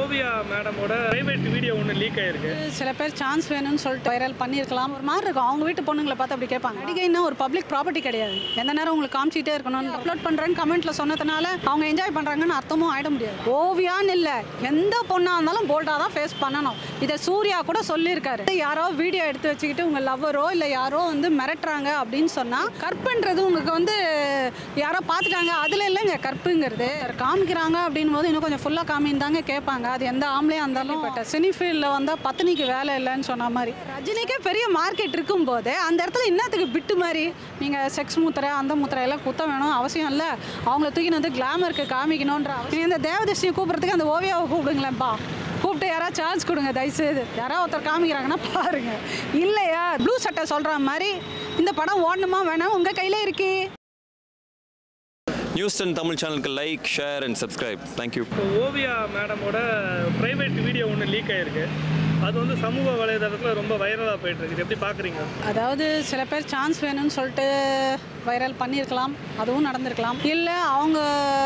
ஓவியா மேடமோட private video ஒன்று leak ஆயிருக்கு சில பேர் சான்ஸ் வேணும்னு சொல்லிட்டு வைரல் பண்ணியிருக்கலாம் ஒரு மாதிரி இருக்கும் அவங்க வீட்டு பொண்ணுங்களை பார்த்து அப்படி கேட்பாங்க நடிகைன்னா ஒரு பப்ளிக் ப்ராப்பர்ட்டி கிடையாது எந்த நேரம் உங்களுக்கு காமிச்சிட்டே இருக்கணும் அப்லோட் பண்ணுறேன்னு கமெண்ட்ல சொன்னதுனால அவங்க என்ஜாய் பண்ணுறாங்கன்னு அர்த்தமும் ஆயிட முடியாது ஓவியான்னு இல்லை எந்த பொண்ணாக இருந்தாலும் போல்டாக தான் ஃபேஸ் பண்ணணும் இதை சூர்யா கூட சொல்லியிருக்காரு யாரோ வீடியோ எடுத்து வச்சுக்கிட்டு உங்கள் லவ்வரோ இல்லை யாரோ வந்து மிரட்டுறாங்க அப்படின்னு சொன்னால் கற்புன்றது உங்களுக்கு வந்து யாரோ பார்த்துட்டாங்க அதில் இல்லைங்க கற்புங்கிறது காமிக்கிறாங்க அப்படின் போது இன்னும் கொஞ்சம் ஃபுல்லாக காமின்னு தாங்க கேட்பாங்க அது எந்த ஆம்பளையாக இருந்தாலும் பட் சினி ஃபீல்டில் வந்தால் பத்தினிக்கு வேலை இல்லைன்னு சொன்ன மாதிரி ரஜினிக்கே பெரிய மார்க்கெட் இருக்கும்போது அந்த இடத்துல என்னத்துக்கு பிட்டு மாதிரி நீங்கள் செக்ஸ் மூத்திரை அந்த மூத்திரை எல்லாம் குத்த வேணும் அவசியம் இல்லை அவங்கள தூக்கின்னு வந்து கிளாமருக்கு காமிக்கணுன்ற அவசியம் இந்த தேவதர்ஷியை கூப்பிட்றதுக்கு அந்த ஓவியாவை கூப்பிடுங்களேன்ப்பா கூப்பிட்டு யாராவது சான்ஸ் கொடுங்க தயவுசெய்து யாராவது ஒருத்தர் காமிக்கிறாங்கன்னா பாருங்க இல்லையா ப்ளூ சட்டை சொல்கிற மாதிரி இந்த படம் ஓடணுமா வேணாம் உங்கள் கையிலே இருக்கு நியூஸ் டென் தமிழ் சேனலுக்கு like share and subscribe thank you இப்போ ஓவியா மேடமோட பிரைவேட் வீடியோ ஒன்று லீக் ஆயிருக்கு அது வந்து சமூக வலைதளத்தில் ரொம்ப வைரலாக போயிட்டு இருக்கு இது எப்படி பார்க்குறீங்க அதாவது சில பேர் சான்ஸ் வேணும்னு சொல்லிட்டு வைரல் பண்ணியிருக்கலாம் அதுவும் நடந்திருக்கலாம் இல்லை அவங்க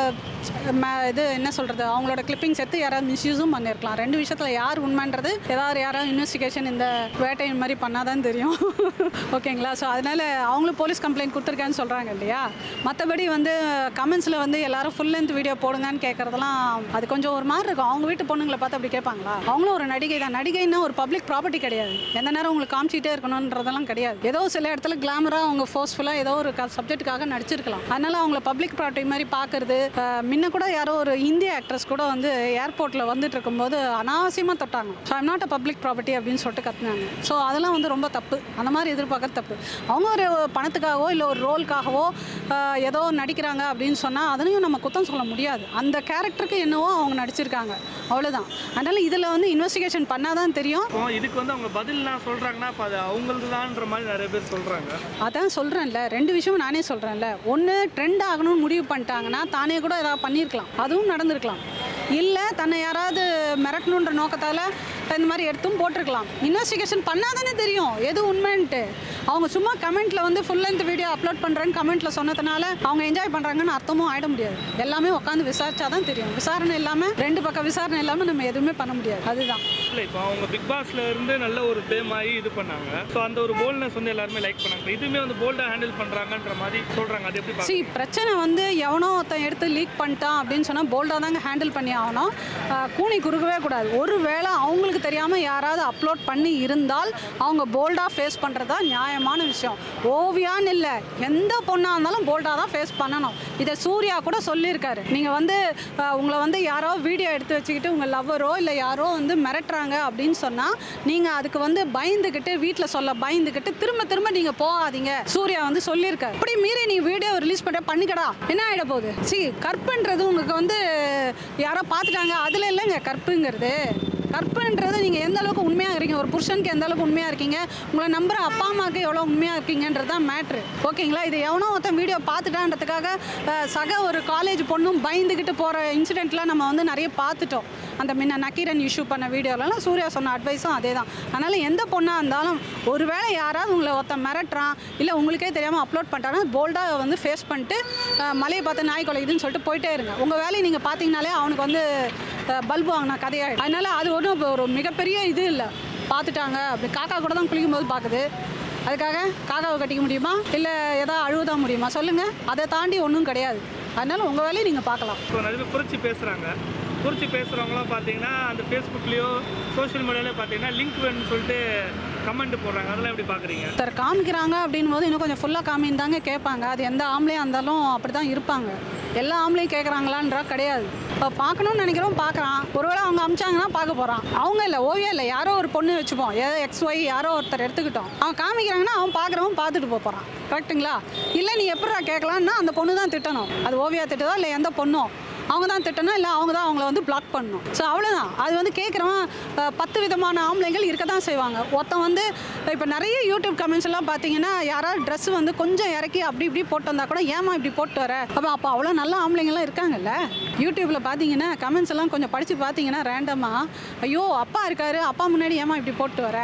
ம- இது என்ன சொல்கிறது அவங்களோட கிளிப்பிங்ஸ் எடுத்து யாராவது மிஸ்யூஸும் பண்ணியிருக்கலாம் ரெண்டு விஷயத்தில் யார் உண்மைன்றது ஏதாவது யாராவது இன்வெஸ்டிகேஷன் இந்த வேட்டை மாதிரி பண்ணாதான் தெரியும் ஓகேங்களா ஸோ அதனால் அவங்களும் போலீஸ் கம்ப்ளைண்ட் கொடுத்துருக்கேன்னு சொல்கிறாங்க இல்லையா மற்றபடி வந்து கமெண்ட்ஸில் வந்து எல்லாரும் ஃபுல் லென்த் வீடியோ போடுங்கன்னு கேட்குறதெல்லாம் அது கொஞ்சம் ஒரு மாதிரி இருக்கும் அவங்க வீட்டு பொண்ணுங்களை பார்த்து அப்படி கேட்பாங்களா அவங்களும் ஒரு நடிகை தான் நடிகைன்னா ஒரு பப்ளிக் ப்ராப்பர்ட்டி கிடையாது எந்த நேரம் உங்களுக்கு காமிச்சிட்டே இருக்கணுன்றதெல்லாம் கிடையாது ஏதோ சில இடத்துல கிளாமராக அவங்க ஃபோர்ஸ்ஃபுல்லாக ஏதோ ஒரு சப்ஜெக்ட்டுக்காக நடிச்சிருக்கலாம் அதனால அவங்கள பப்ளிக் ப்ராப்பர்ட்டி மாதிரி பார்க்கறது அஹ், முன்ன கூட யாரோ ஒரு இந்திய ஆக்ட்ரஸ் கூட வந்து ஏர்போர்ட்டில் வந்துட்டு இருக்கும்போது அனாவசியமாக தொட்டாங்க so I'm not a public property அப்படின்னு சொல்லிட்டு கத்துனாங்க ஸோ அதெல்லாம் வந்து ரொம்ப தப்பு அந்த மாதிரி எதிர்பார்க்கறது தப்பு அவங்க ஒரு பணத்துக்காகவோ இல்லை ஒரு ரோலுக்காகவோ ஏதோ நடிக்கிறாங்க அப்படின்னு சொன்னால் அதனையும் நம்ம குத்தம் சொல்ல முடியாது அந்த கேரக்டருக்கு என்னவோ அவங்க நடிச்சிருக்காங்க அவ்வளோதான் அதனால் இதில் வந்து இன்வெஸ்டிகேஷன் பண்ணால் தான் தெரியும் இப்போ இதுக்கு வந்து அவங்க பதில்லாம் சொல்கிறாங்கன்னா இப்போ அது அவங்களது தான்ற மாதிரி நிறைய பேர் சொல்கிறாங்க அதான் சொல்கிறேன்ல ரெண்டு விஷயம் நானே சொல்கிறேன்ல ஒன்று ட்ரெண்ட் ஆகணும்னு முடிவு பண்ணிட்டாங்கன்னா தானே கூட ஏதாவது பண்ணியிருக்கலாம் அதுவும் நடந்திருக்கலாம் இல்லை தன்னை யாராவது மிரட்டணுன்ற நோக்கத்தால் இந்த மாதிரி எடுத்தும் போட்டிருக்கலாம் இன்வெஸ்டிகேஷன் பண்ணால் தானே தெரியும் எது உண்மைன்ட்டு அவங்க சும்மா கமெண்ட்டில் வந்து ஃபுல் லென்த் வீடியோ அப்லோட் பண்ணுறேன்னு கமெண்ட்டில் சொன்னதுனால அவங்க என்ஜாய் பண்ணுறாங்கன்னு அர்த்தமும் ஆயிட முடியாது எல்லாமே உட்காந்து விசாரிச்சா தான் தெரியும் விசாரணை இல்லாமல் ரெண்டு பக்கம் விசாரணை இல்லாமல் நம்ம எதுவுமே பண்ண முடியாது அதுதான் இல்லை இப்போ அவங்க பிக் பாஸ்ல இருந்து நல்ல ஒரு பேம் ஆகி இது பண்ணாங்க ஸோ அந்த ஒரு போல்ட்னஸ் வந்து எல்லாருமே லைக் பண்ணாங்க இப்ப இதுவுமே வந்து போல்டாக ஹேண்டில் பண்ணுறாங்கன்ற மாதிரி சொல்கிறாங்க அது எப்படி சி பார்க்க பிரச்சனை வந்து எவனோ ஒருத்தன் எடுத்து லீக் பண்ணிட்டான் அப்படின்னு சொன்னால் போல்டாக தாங்க ஹேண்டில் பண்ணி ஆகணும் ஆஹ் கூனி குறுக்கவே கூடாது ஒரு வேளை அவங்களுக்கு தெரியாமல் யாராவது அப்லோட் பண்ணி இருந்தால் அவங்க போல்டாக ஃபேஸ் பண்ணுறது தான் நியாயமான விஷயம் ஓவியான்னு இல்லை எந்த பொண்ணாக இருந்தாலும் போல்டாக தான் ஃபேஸ் பண்ணணும் இதை சூர்யா கூட சொல்லியிருக்காரு நீங்கள் வந்து ஆஹ் உங்களை வந்து யாரோ வீடியோ எடுத்து வச்சுக்கிட்டு உங்கள் லவ்வரோ இல்லை யாரோ வந்து மிரட்டுறாங்க அப்படின்னு சொன்னால் நீங்கள் அதுக்கு வந்து பயந்துக்கிட்டு வீட்டில் சொல்ல பயந்துக்கிட்டு திரும்ப திரும்ப நீங்கள் போகாதீங்க சூர்யா வந்து சொல்லியிருக்காரு அப்படி மீறி நீ வீடியோ ரிலீஸ் பண்ண பண்ணிக்கடா என்ன ஆகிட போகுது சி கற்புன்றது உங்களுக்கு வந்து யாரோ பார்த்துட்டாங்க அதில் இல்லைங்க கற்புங்கிறது கற்புன்றது நீங்கள் எந்த அளவுக்கு உண்மையாக இருக்கீங்க ஒரு புருஷனுக்கு எந்த அளவுக்கு உண்மையாக இருக்கீங்க உங்களை நம்புற அப்பா அம்மாவுக்கு எவ்வளோ உண்மையாக இருக்கீங்கன்றது தான் மேட்ரு ஓகேங்களா இது எவனோ ஒருத்தன் வீடியோ பார்த்துட்டான்றதுக்காக அஹ், சக ஒரு காலேஜ் பொண்ணும் பயந்துக்கிட்டு போகிற இன்சிடெண்ட்லாம் நம்ம வந்து நிறைய பார்த்துட்டோம் அந்த முன்ன நக்கீரன் இஷ்யூ பண்ண வீடியோலலாம் சூர்யா சொன்ன அட்வைஸும் அதே தான் அதனால் எந்த பொண்ணாக இருந்தாலும் ஒருவேளை யாராவது உங்களை ஒருத்தன் மிரட்டுறான் இல்லை உங்களுக்கே தெரியாமல் அப்லோட் பண்ணிட்டாங்கன்னா போல்டாக வந்து ஃபேஸ் பண்ணிட்டு அஹ், மலையை பார்த்து நாய் குலைக்குதுன்னு சொல்லிட்டு போயிட்டே இருங்க உங்கள் வேலையை நீங்கள் பார்த்தீங்கனாலே அவனுக்கு வந்து பல்பு வாங்கினா கதையாயிடும் அதனால் அது ஒன்றும் ஒரு மிகப்பெரிய இது இல்லை பார்த்துட்டாங்க அப்படி காக்கா கூட தான் குளிக்கும் போது பார்க்குது அதுக்காக காக்காவை கட்டிக்க முடியுமா இல்லை எதாவது அழுவதான் முடியுமா சொல்லுங்கள் அதை தாண்டி ஒன்றும் கிடையாது அதனால் உங்கள் வேலையை நீங்கள் பார்க்கலாம் இப்போ நிறைய பேர் புரட்சி பேசுகிறாங்க புரட்சி பேசுகிறவங்களாம் பார்த்தீங்கன்னா அந்த ஃபேஸ்புக்லேயோ சோஷியல் மீடியாலேயோ பார்த்தீங்கன்னா லிங்க் வேணும்னு சொல்லிட்டு கமெண்ட் போடுறாங்க அதெல்லாம் எப்படி பார்க்குறீங்க ஒருத்தர் காமிக்கிறாங்க அப்படின் போது இன்னும் கொஞ்சம் ஃபுல்லாக காமின்னு தாங்க கேட்பாங்க அது எந்த ஆம்பளையாக இருந்தாலும் அப்படி தான் இருப்பாங்க எல்லா ஆம்பளையும் கேட்குறாங்களான்றா கிடையாது இப்போ பார்க்கணும்னு நினைக்கிறோம் பார்க்குறான் ஒருவேளை அவங்க அமிச்சாங்கன்னா பார்க்க போகிறான் அவங்க இல்லை ஓவியம் இல்லை யாரோ ஒரு பொண்ணு வச்சுப்போம் ஏதோ எக்ஸ் ஒய் யாரோ ஒருத்தர் எடுத்துக்கிட்டோம் அவன் காமிக்கிறாங்கன்னா அவன் பார்க்குறவன் பார்த்துட்டு போக போகிறான் கரெக்ட்டுங்களா இல்லை நீ எப்படா கேட்கலான்னா அந்த பொண்ணு தான் திட்டணும் அது ஓவியா திட்டுதா இல்லை எந்த பொண்ணும் அவங்க தான் திட்டணும் இல்லை அவங்க தான் அவங்கள வந்து பிளாக் பண்ணணும் ஸோ அவ்வளோதான் அது வந்து கேட்குறவன் அஹ், பத்து விதமான ஆம்பளைங்கள் இருக்க தான் செய்வாங்க ஒருத்தன் வந்து இப்போ நிறைய யூடியூப் கமெண்ட்ஸ் எல்லாம் பார்த்தீங்கன்னா யாராவது ட்ரெஸ் வந்து கொஞ்சம் இறக்கி அப்படி இப்படி போட்டு வந்தா கூட ஏமா இப்படி போட்டு வர அப்போ அப்போ அவ்வளோ நல்ல ஆம்பளைங்கள்லாம் இருக்காங்கல்ல யூடியூப்பில் பார்த்தீங்கன்னா கமெண்ட்ஸ் எல்லாம் கொஞ்சம் படித்து பார்த்தீங்கன்னா ரேண்டமாக ஐயோ அப்பா இருக்காரு அப்பா முன்னாடி ஏமா இப்படி போட்டு வர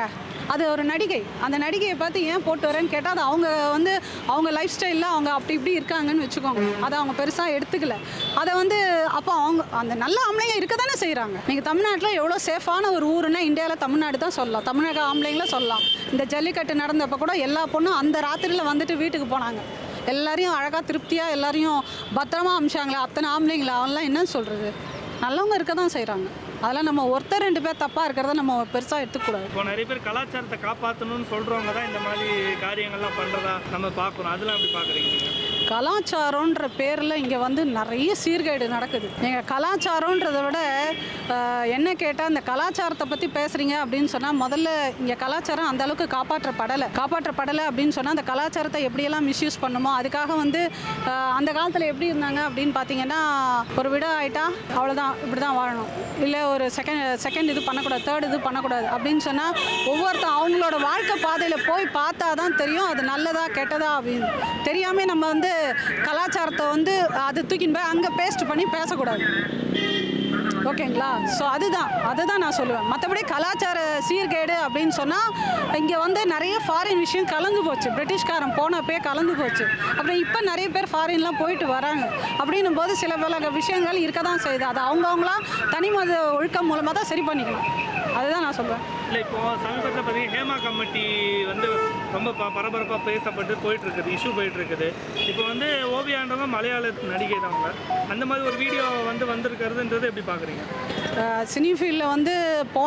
அது ஒரு நடிகை அந்த நடிகையை பார்த்து ஏன் போட்டு வரேன்னு கேட்டால் அது அவங்க வந்து அவங்க லைஃப் ஸ்டைலில் அவங்க அப்படி இப்படி இருக்காங்கன்னு வச்சுக்கோங்க அதை அவங்க பெருசாக எடுத்துக்கல அதை வந்து அப்போ அவங்க அந்த நல்ல ஆம்பளைங்க இருக்க தானே செய்கிறாங்க நீங்கள் தமிழ்நாட்டில் எவ்வளோ சேஃபான ஒரு ஊருன்னா இந்தியாவில் தமிழ்நாடு தான் சொல்லலாம் தமிழக ஆம்பளைங்கள சொல்லலாம் இந்த ஜல்லிக்கட்டு நடந்தப்போ கூட எல்லா பொண்ணும் அந்த ராத்திரியில் வந்துட்டு வீட்டுக்கு போனாங்க எல்லாரையும் அழகாக திருப்தியாக எல்லாரையும் பத்திரமா அமிச்சாங்களே அத்தனை ஆம்பளைங்களா அவன்லாம் என்ன சொல்கிறது நல்லவங்க இருக்க தான் செய்கிறாங்க அதெல்லாம் நம்ம ஒருத்தர் ரெண்டு பேர் தப்பாக இருக்கிறத நம்ம பெருசாக எடுத்துக்கூடாது இப்போ நிறைய பேர் கலாச்சாரத்தை காப்பாற்றணும்னு சொல்கிறவங்க தான் இந்த மாதிரி காரியங்கள்லாம் பண்ணுறதா நம்ம பார்க்கணும் அதெல்லாம் எப்படி பார்க்குறீங்க நீங்கள் கலாச்சாரம்ன்ற பேரில் இங்கே வந்து நிறைய சீர்கேடு நடக்குது நீங்கள் கலாச்சாரன்றதை விட ஆஹ், என்ன கேட்டால் இந்த கலாச்சாரத்தை பற்றி பேசுகிறீங்க அப்படின்னு சொன்னால் முதல்ல இங்கே கலாச்சாரம் அந்த அளவுக்கு காப்பாற்றப்படலை காப்பாற்றப்படலை அப்படின்னு சொன்னால் அந்த கலாச்சாரத்தை எப்படியெல்லாம் மிஸ்யூஸ் பண்ணுமோ அதுக்காக வந்து ஆஹ், அந்த காலத்தில் எப்படி இருந்தாங்க அப்படின்னு பார்த்தீங்கன்னா ஒரு விட ஆயிட்டா அவ்வளோதான் இப்படி தான் வாழணும் இல்லை ஒரு செகண்ட் செகண்ட் இது பண்ணக்கூடாது தேர்ட் இது பண்ணக்கூடாது அப்படின்னு சொன்னால் ஒவ்வொருத்தன் அவங்களோட வாழ்க்கை பாதையில் போய் பார்த்தா தான் தெரியும் அது நல்லதா கெட்டதா அப்படின்னு தெரியாமல் நம்ம வந்து கலாச்சாரத்தை வந்து அது தூக்கின்னு போய் அங்கே பேஸ்ட் பண்ணி பேசக்கூடாது ஓகேங்களா ஸோ அதுதான் அதை தான் நான் சொல்லுவேன் மற்றபடி கலாச்சார சீர்கேடு அப்படின்னு சொன்னால் இங்கே வந்து நிறைய ஃபாரின் விஷயம் கலந்து போச்சு பிரிட்டிஷ்காரன் போனப்பே கலந்து போச்சு அப்புறம் இப்போ நிறைய பேர் ஃபாரின்லாம் போயிட்டு வராங்க அப்படின்னும் போது சில பல விஷயங்கள் இருக்க தான் செய்யுது அது அவங்கவுங்களாம் தனி மத ஒழுக்கம் மூலமாக தான் சரி பண்ணிக்கணும் அதுதான் நான் சொல்லுவேன் இல்லை இப்போ சமீபத்தில் பார்த்தீங்கன்னா ஹேமா கமிட்டி வந்து ரொம்ப ப பரபரப்பாக பேசப்பட்டு போயிட்டு இருக்குது இஷ்யூ போயிட்டு இருக்குது இப்போ வந்து ஓவியான்றவங்க மலையாள நடிகை தான் அவங்க அந்த மாதிரி ஒரு வீடியோ வந்து வந்திருக்கிறதுன்றது எப்படி பார்க்குறீங்க சினி ஃபீல்டில் வந்து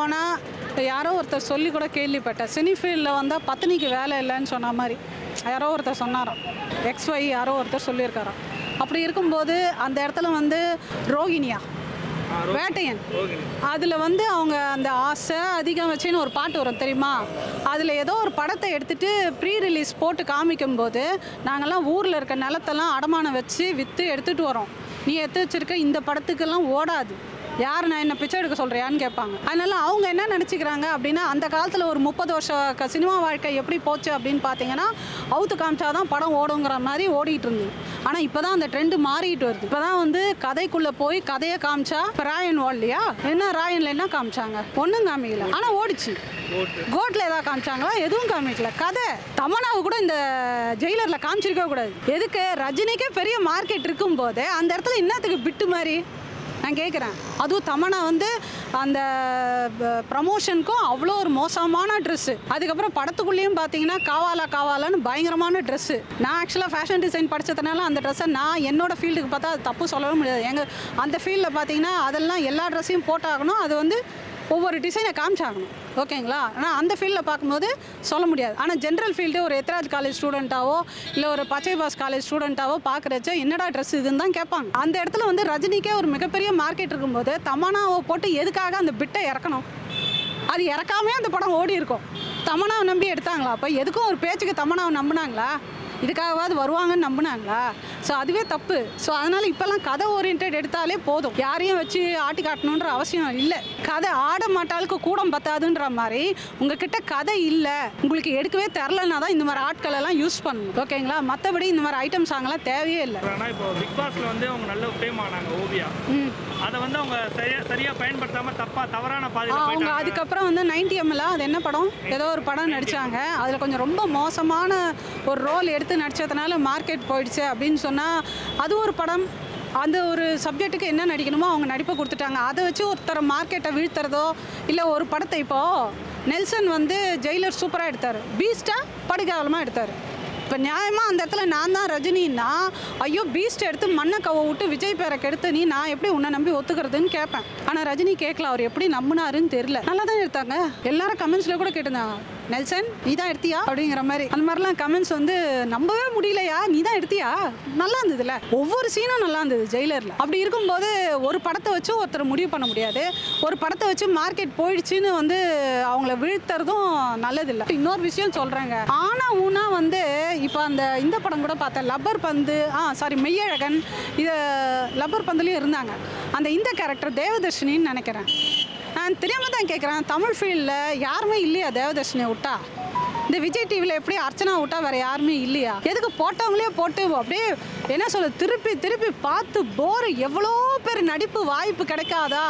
போனால் யாரோ ஒருத்தர் சொல்லி கூட கேள்விப்பட்டேன் சினி ஃபீல்டில் வந்தால் பத்தினிக்கு வேலை இல்லைன்னு சொன்ன மாதிரி யாரோ ஒருத்தர் சொன்னாராம் எக்ஸ் ஒய் யாரோ ஒருத்தர் சொல்லியிருக்காராம் அப்படி இருக்கும்போது அந்த இடத்துல வந்து ரோகிணியா வேட்டையன் ரோகிணி அதில் வந்து அவங்க அந்த ஆசை அதிகம் வச்சுன்னு ஒரு பாட்டு வரும் தெரியுமா அதில் ஏதோ ஒரு படத்தை எடுத்துட்டு ப்ரீ ரிலீஸ் போட்டு காமிக்கும்போது நாங்கள்லாம் ஊரில் இருக்க நிலத்தெல்லாம் அடமானம் வச்சு விற்று எடுத்துகிட்டு வரோம் நீ எடுத்து வச்சிருக்க இந்த படத்துக்கெல்லாம் ஓடாது யார் நான் என்ன பிச்சை எடுக்க சொல்கிறியான்னு கேட்பாங்க அதனால அவங்க என்ன நினச்சிக்கிறாங்க அப்படின்னா அந்த காலத்தில் ஒரு முப்பது வருஷம் க சினிமா வாழ்க்கை எப்படி போச்சு அப்படின்னு பார்த்தீங்கன்னா அவுத்து காமிச்சா தான் படம் ஓடுங்கிற மாதிரி ஓடிட்டு இருந்தது ஆனால் இப்போ தான் அந்த ட்ரெண்டு மாறிட்டு வருது இப்போ தான் வந்து கதைக்குள்ளே போய் கதையை காமிச்சா இப்போ ராயன் இல்லையா என்ன ராயனில் என்ன காமிச்சாங்க ஒன்றும் காமிக்கல ஆனால் ஓடிச்சு ஓட்டு கோட்டில் ஏதாவது காமிச்சாங்களா எதுவும் காமிக்கல கதை தமனாவை கூட இந்த ஜெயிலரில் காமிச்சிருக்க கூடாது எதுக்கு ரஜினிக்கே பெரிய மார்க்கெட் இருக்கும்போது அந்த இடத்துல என்னத்துக்கு பிட்டு மாதிரி நான் கேட்குறேன் அதுவும் தமனா வந்து அந்த ப்ரமோஷனுக்கும் அவ்வளோ ஒரு மோசமான ட்ரெஸ்ஸு அதுக்கப்புறம் படத்துக்குள்ளேயும் பார்த்தீங்கன்னா காவாலா காவாலான்னு பயங்கரமான ட்ரெஸ்ஸு நான் ஆக்சுவலாக ஃபேஷன் டிசைன் படித்ததுனால அந்த ட்ரெஸ்ஸை நான் என்னோட ஃபீல்டுக்கு பார்த்தா அது தப்பு சொல்லவே முடியாது எங்கள் அந்த ஃபீல்டில் பார்த்தீங்கன்னா அதெல்லாம் எல்லா ட்ரெஸ்ஸையும் போட்டாகணும் அது வந்து ஒவ்வொரு டிசைனை காமிச்சாகணும் ஓகேங்களா ஆனால் அந்த ஃபீல்டில் பார்க்கும்போது சொல்ல முடியாது ஆனால் ஜென்ரல் ஃபீல்டு ஒரு எத்ராஜ் காலேஜ் ஸ்டூடெண்ட்டாவோ இல்லை ஒரு பச்சை பாஸ் காலேஜ் ஸ்டூடெண்ட்டாவோ பார்க்குறச்ச என்னடா ட்ரெஸ் இதுன்னு தான் கேட்பாங்க அந்த இடத்துல வந்து ரஜினிக்கே ஒரு மிகப்பெரிய மார்க்கெட் இருக்கும்போது தமனாவை போட்டு எதுக்காக அந்த பிட்டை இறக்கணும் அது இறக்காமே அந்த படம் ஓடி இருக்கும் தமனாவை நம்பி எடுத்தாங்களா அப்போ எதுக்கும் ஒரு பேச்சுக்கு தமனாவை நம்பினாங்களா இதுக்காகவாது வருவாங்கன்னு நம்பினாங்களா ஸோ அதுவே தப்பு ஸோ அதனால் இப்போல்லாம் கதை ஓரியன்ட் எடுத்தாலே போதும் யாரையும் வச்சு ஆட்டி காட்டணுன்ற அவசியம் இல்லை கதை ஆட மாட்டாளுக்கு கூடம் பத்தாதுன்ற மாதிரி உங்ககிட்ட கதை இல்லை உங்களுக்கு எடுக்கவே தெரிலனா தான் இந்த மாதிரி ஆட்கள் எல்லாம் யூஸ் பண்ணணும் ஓகேங்களா மற்றபடி இந்த மாதிரி ஐட்டம் சாங்லாம் தேவையே இல்லை ஆனால் இப்போ பிக் பாஸ்ல வந்து அவங்க நல்ல ஃபேம் ஆனாங்க ஓவியா ம் அதை வந்து அவங்க சரியா சரியா பயன்படுத்தாம தப்பா தவறான பாதையில் அவங்க போயிட்டாங்க அதுக்கப்புறம் வந்து நைன்டி எம்எல் அது என்ன படம் ஏதோ ஒரு படம் நடித்தாங்க அதில் கொஞ்சம் ரொம்ப மோசமான ஒரு ரோல் எடுத்து நடித்ததுனால மார்க்கெட் போயிடுச்சு அப்படின்னு சொன்னால் அது ஒரு படம் அந்த ஒரு சப்ஜெக்ட்டுக்கு என்ன நடிக்கணுமோ அவங்க நடிப்பை கொடுத்துட்டாங்க அதை வச்சு ஒருத்தர் மார்க்கெட்டை வீழ்த்துறதோ இல்லை ஒரு படத்தை இப்போது நெல்சன் வந்து ஜெயிலர் சூப்பராக எடுத்தார் பீஸ்டா படுகாலமாக எடுத்தார் இப்போ நியாயமாக அந்த இடத்துல நான் தான் ரஜினின்னா ஐயோ பீஸ்ட் எடுத்து மண்ணை கவ விட்டு விஜய் பேரை கெடுத்து நீ நான் எப்படி உன்னை நம்பி ஒத்துக்கிறதுன்னு கேட்பேன் ஆனால் ரஜினி கேட்கல அவர் எப்படி நம்பினாருன்னு தெரியல நல்லா தான் எடுத்தாங்க எல்லாரும் கமெண்ட்ஸில் கூட கேட்டிருந்தாங்க நெல்சன் நீ தான் எடுத்தியா அப்படிங்கிற மாதிரி அந்த மாதிரிலாம் கமெண்ட்ஸ் வந்து நம்பவே முடியலையா நீ தான் எடுத்தியா நல்லா இருந்ததுல ஒவ்வொரு சீனும் நல்லா இருந்தது ஜெயிலரில் அப்படி இருக்கும்போது ஒரு படத்தை வச்சு ஒருத்தர் முடிவு பண்ண முடியாது ஒரு படத்தை வச்சு மார்க்கெட் போயிடுச்சுன்னு வந்து அவங்கள வீழ்த்துறதும் நல்லதில்லை இன்னொரு விஷயம் சொல்கிறேங்க ஆனா ஊனா வந்து இப்போ அந்த இந்த படம் கூட பார்த்தேன் லப்பர் பந்து ஆ சாரி மெய்யழகன் இது லப்பர் பந்துலேயும் இருந்தாங்க அந்த இந்த கேரக்டர் தேவதர்ஷினின்னு நினைக்கிறேன் நான் தெரியாம தான் கேட்குறேன் தமிழ் ஃபீல்டில் யாருமே இல்லையா தேவதர்ஷினியை விட்டா இந்த விஜய் டிவியில் எப்படி அர்ச்சனா விட்டா வேற யாருமே இல்லையா எதுக்கு போட்டவங்களே போட்டு அப்படியே என்ன சொல்ல திருப்பி திருப்பி பார்த்து போர் எவ்வளோ பேர் நடிப்பு வாய்ப்பு கிடைக்காதா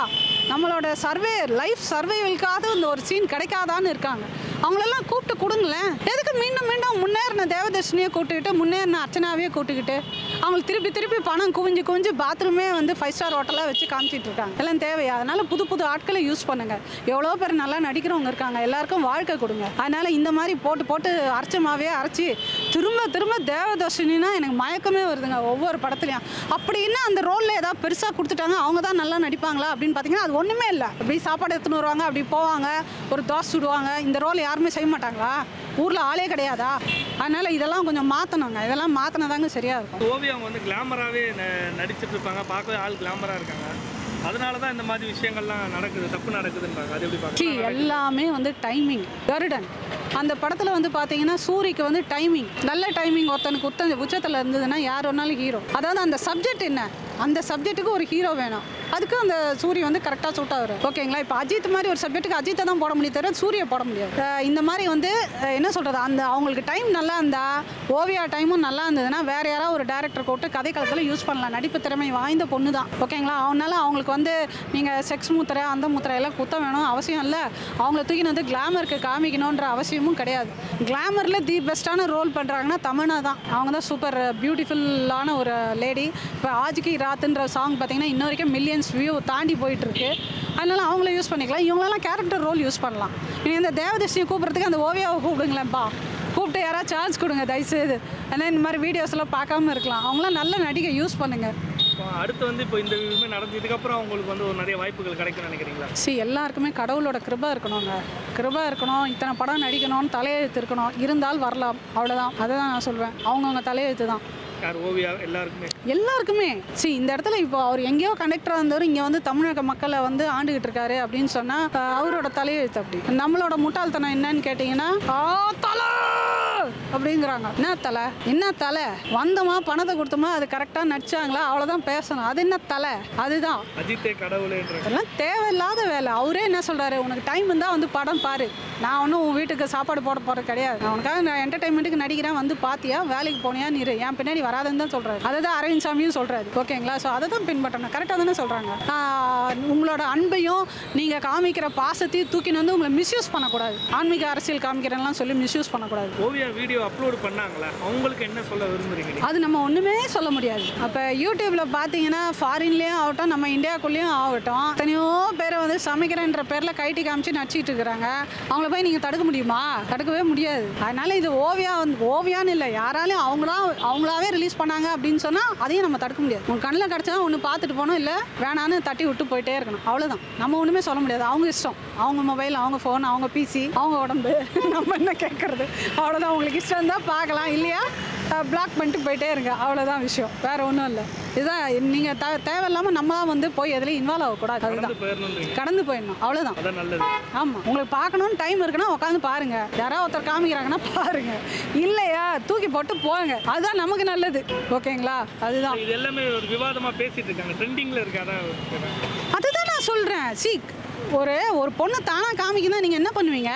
நம்மளோட சர்வே லைஃப் சர்வேவலுக்காவது இந்த ஒரு சீன் கிடைக்காதான்னு இருக்காங்க அவங்களெல்லாம் கூப்பிட்டு கொடுங்களேன் எதுக்கு மீண்டும் மீண்டும் முன்னேறின தேவதர்ஷினியை கூப்பிட்டுக்கிட்டு முன்னேறின அர்ச்சனாவே கூப்பிட்டுக்கிட்டு அவங்களுக்கு திருப்பி திருப்பி பணம் குவிஞ்சு குவிஞ்சு பாத்ரூமே வந்து ஃபைவ் ஸ்டார் ஹோட்டலாக வச்சு காமிச்சிட்டு இருக்காங்க எல்லாம் தேவையா அதனால புது புது ஆட்களை யூஸ் பண்ணுங்க எவ்வளோ பேர் நல்லா நடிக்கிறவங்க இருக்காங்க எல்லாருக்கும் வாழ்க்கை கொடுங்க அதனால இந்த மாதிரி போட்டு போட்டு அரைச்சமாவே அரைச்சி திரும்ப திரும்ப தேவதர்ஷினா எனக்கு மயக்கமே வருதுங்க ஒவ்வொரு படத்துலையும் அப்படின்னா அந்த ரோலில் ஏதாவது பெருசாக கொடுத்துட்டாங்க அவங்க தான் நல்லா நடிப்பாங்களா அப்படின்னு பார்த்தீங்கன்னா அது ஒன்றுமே இல்லை அப்படி சாப்பாடு எடுத்துன்னு வருவாங்க அப்படி போவாங்க ஒரு தோசை சுடுவாங்க இந்த ரோல் யாருமே செய்ய மாட்டாங்களா ஊரில் ஆளே கிடையாதா அதனால் இதெல்லாம் கொஞ்சம் மாற்றணுங்க இதெல்லாம் மாற்றினதாங்க சரியாக இருக்கும் ஓவியா அவங்க வந்து கிளாமராகவே நடிச்சிட்டு இருப்பாங்க பார்க்கவே ஆள் கிளாமராக இருக்காங்க அதனால தான் இந்த மாதிரி விஷயங்கள்லாம் நடக்குது தப்பு நடக்குதுன்றாங்க அது எப்படி சி பார்க்குறீங்க எல்லாமே வந்து டைமிங் கருடன் அந்த படத்தில் வந்து பார்த்தீங்கன்னா சூரிக்கு வந்து டைமிங் நல்ல டைமிங் ஒருத்தனுக்கு உத்த உச்சத்தில் இருந்ததுன்னா யார் வேணாலும் ஹீரோ அதாவது அந்த சப்ஜெக்ட் என்ன அந்த சப்ஜெக்ட்டுக்கு ஒரு ஹீரோ வேணும் அதுக்கு அந்த சூரிய வந்து கரெக்டாக சூட் ஆகுது ஓகேங்களா இப்போ அஜித் மாதிரி ஒரு சப்ஜெக்ட்டுக்கு அஜித்தை தான் போட முடியும் தவிர சூரிய போட முடியாது அஹ் இந்த மாதிரி வந்து அஹ் என்ன சொல்கிறது அந்த அவங்களுக்கு டைம் நல்லா இருந்தா ஓவியா டைமும் நல்லா இருந்ததுன்னா வேற யாராவது ஒரு டேரக்டர் கூப்பிட்டு கதை காலத்தில் யூஸ் பண்ணலாம் நடிப்பு திறமை வாய்ந்த பொண்ணு தான் ஓகேங்களா அவனால அவங்களுக்கு வந்து நீங்கள் செக்ஸ் மூத்திரை அந்த மூத்திரை எல்லாம் குத்த வேணும் அவசியம் இல்லை அவங்கள தூக்கின்னு வந்து கிளாமருக்கு காமிக்கணுன்ற அவசியமும் கிடையாது கிளாமரில் தி பெஸ்ட்டான ரோல் பண்ணுறாங்கன்னா தமிழா தான் அவங்க தான் சூப்பர் பியூட்டிஃபுல்லான ஒரு லேடி இப்போ ஆஜிக்கு ராத்துன்ற சாங் பார்த்தீங்கன்னா இன்ன வரைக்கும் மில்லியன்ஸ் வியூ தாண்டி போயிட்டு இருக்கு அதனால அவங்கள யூஸ் பண்ணிக்கலாம் இவங்களெல்லாம் கேரக்டர் ரோல் யூஸ் பண்ணலாம் நீ இந்த தேவதர்ஷியை கூப்பிட்றதுக்கு அந்த ஓவியாவை கூப்பிடுங்களேன்ப்பா கூப்பிட்டு யாராவது சான்ஸ் கொடுங்க தயவுசெய்து ஏன்னா இந்த மாதிரி வீடியோஸ் எல்லாம் பார்க்காம இருக்கலாம் அவங்களாம் நல்ல நடிகை யூஸ் பண்ணுங்க இப்போ அடுத்து வந்து இப்போ இந்த இதுவுமே நடந்ததுக்கப்புறம் அவங்களுக்கு வந்து ஒரு நிறைய வாய்ப்புகள் கிடைக்கும்னு நினைக்கிறீங்களா சி எல்லாருக்குமே கடவுளோட கிருபா இருக்கணுங்க கிருபா இருக்கணும் இத்தனை படம் நடிக்கணும்னு தலையெழுத்து இருக்கணும் இருந்தால் வரலாம் அவ்வளோதான் அதை தான் நான் சொல்வேன் அவங்கவுங்க தலையெழுத்து தான் யார் ஓவியா எல்லாருக்குமே எல்லாருக்குமே சி இந்த இடத்துல இப்போ அவர் எங்கேயோ கண்டக்டராக இருந்தவர் இங்கே வந்து தமிழக மக்களை வந்து ஆண்டுகிட்டு இருக்காரு அப்படின்னு சொன்னால் அவரோட தலையெழுத்து அப்படி நம்மளோட முட்டாள்தனம் என்னன்னு கேட்டிங்கன்னா ஆ தலை அப்படிங்கிறாங்க என்ன தலை என்ன தலை வந்தோமா பணத்தை கொடுத்தோமா அது கரெக்டாக நடிச்சாங்களா அவ்வளோதான் பேசணும் அது என்ன தலை அதுதான் அஜித்தே கடவுளேன்ற அதெல்லாம் தேவையில்லாத வேலை அவரே என்ன சொல்றாரு உனக்கு டைம் இருந்தால் வந்து படம் பாரு நான் ஒன்றும் உன் வீட்டுக்கு சாப்பாடு போட போகிறது கிடையாது நான் உனக்காக நான் என்டர்டைன்மெண்ட்டுக்கு நடிக்கிறேன் வந்து பார்த்தியா வேலைக்கு போனியா நீ இரு. என் பின்னாடி வராதுன்னு தான் சொல்கிறாரு அதை தான் அரவிந்த் சாமியும் சொல்கிறாரு ஓகேங்களா ஸோ அதை தான் பின்பற்றணும் கரெக்டாக தானே சொல்கிறாங்க உங்களோட அன்பையும் நீங்கள் காமிக்கிற பாசத்தையும் தூக்கின்னு வந்து உங்களை மிஸ்யூஸ் பண்ணக்கூடாது ஆன்மீக அரசியல் காமிக்கிறேன்லாம் சொல்லி மிஸ்யூஸ் பண்ணக்கூடாது ஓவியா வீடியோ அப்லோட் பண்ணாங்களா அவங்களுக்கு என்ன சொல்ல விரும்புறீங்க நீங்க? அது நம்ம ஒன்றுமே சொல்ல முடியாது அப்போ யூடியூப்ல பார்த்தீங்கன்னா ஃபாரின்லேயும் ஆகட்டும் நம்ம இந்தியாக்குள்ளேயும் ஆகட்டும் எத்தனையோ பேரை வந்து சமைக்கிறேன்ற பேரில் கைட்டி காமிச்சு நடிச்சிட்டு இருக்கிறாங்க அவங்கள போய் நீங்கள் தடுக்க முடியுமா தடுக்கவே முடியாது அதனால இது ஓவியா வந்து ஓவியான்னு இல்லை யாராலையும் அவங்களா அவங்களாவே ரிலீஸ் பண்ணாங்க அப்படின்னு சொன்னால் அதையும் நம்ம தடுக்க முடியாது உங்க கண்ணில் கிடச்சா ஒன்று பார்த்துட்டு போனோம் இல்லை வேணான்னு தட்டி விட்டு போயிட்டே இருக்கணும் அவ்வளோதான் நம்ம ஒன்றுமே சொல்ல முடியாது அவங்க இஷ்டம் அவங்க மொபைல் அவங்க ஃபோன் அவங்க பிசி அவங்க உடம்பு நம்ம என்ன கேட்குறது அவ்வளோதான் உங்களுக்கு இஷ்டம் தான் பார்க்கலாம் இல்லையா பிளாக் பண்ணிட்டு போயிட்டே இருங்க அவ்வளோதான் விஷயம் வேற ஒன்றும் இல்லை இதுதான் நீங்கள் த தேவையில்லாமல் நம்ம தான் வந்து போய் எதுலையும் இன்வால்வ் ஆகக்கூடாது அதுதான் கடந்து போயிடணுன்றீங்க கடந்து போயிடணும் அவ்வளோதான் அதான் நல்லது ஆமாம் உங்களுக்கு பார்க்கணுன்னு டைம் இருக்குன்னா உட்காந்து பாருங்க யாராவது ஒருத்தர் காமிக்கிறாங்கன்னா பாருங்க இல்லையா தூக்கி போட்டு போங்க அதுதான் நமக்கு நல்லது ஓகேங்களா அதுதான் இது எல்லாமே ஒரு விவாதமா பேசிட்டு இருக்காங்க ட்ரெண்டிங்ல இருக்காதான் அதுதான் நான் சொல்கிறேன் சி ஒரு ஒரு பொண்ணு தானாக காமிக்குன்னா நீங்கள் என்ன பண்ணுவீங்க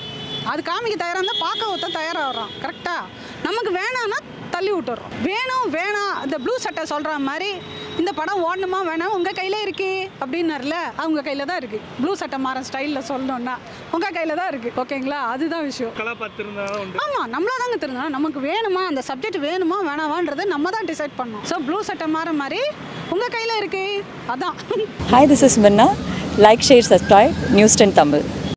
அது காமிக்க தயாராக இருந்தால் பார்க்க ஒருத்தன் தயாராகிறோம் கரெக்டாக நமக்கு வேணான்னா தள்ளி விட்டுறோம் வேணும் வேணாம் இந்த ப்ளூ சட்டை சொல்கிற மாதிரி இந்த படம் ஓடணுமா வேணாம் உங்கள் கையில் இருக்கு அப்படின்னார்ல அவங்க கையில் தான் இருக்குது ப்ளூ சட்டை மாற ஸ்டைலில் சொல்லணுன்னா உங்கள் கையில் தான் இருக்குது ஓகேங்களா அதுதான் விஷயம் கலா பார்த்துருந்தாதான் உண்டு ஆமாம் நம்மளா தாங்க தெரிஞ்சோம் நமக்கு வேணுமா அந்த சப்ஜெக்ட் வேணுமா வேணாமான்றதை நம்ம தான் டிசைட் பண்ணோம் ஸோ ப்ளூ சட்டை மாற மாதிரி உங்கள் கையில் இருக்கு அதான் Hi, this is Minna. Like, share, subscribe. News 10 Tamil.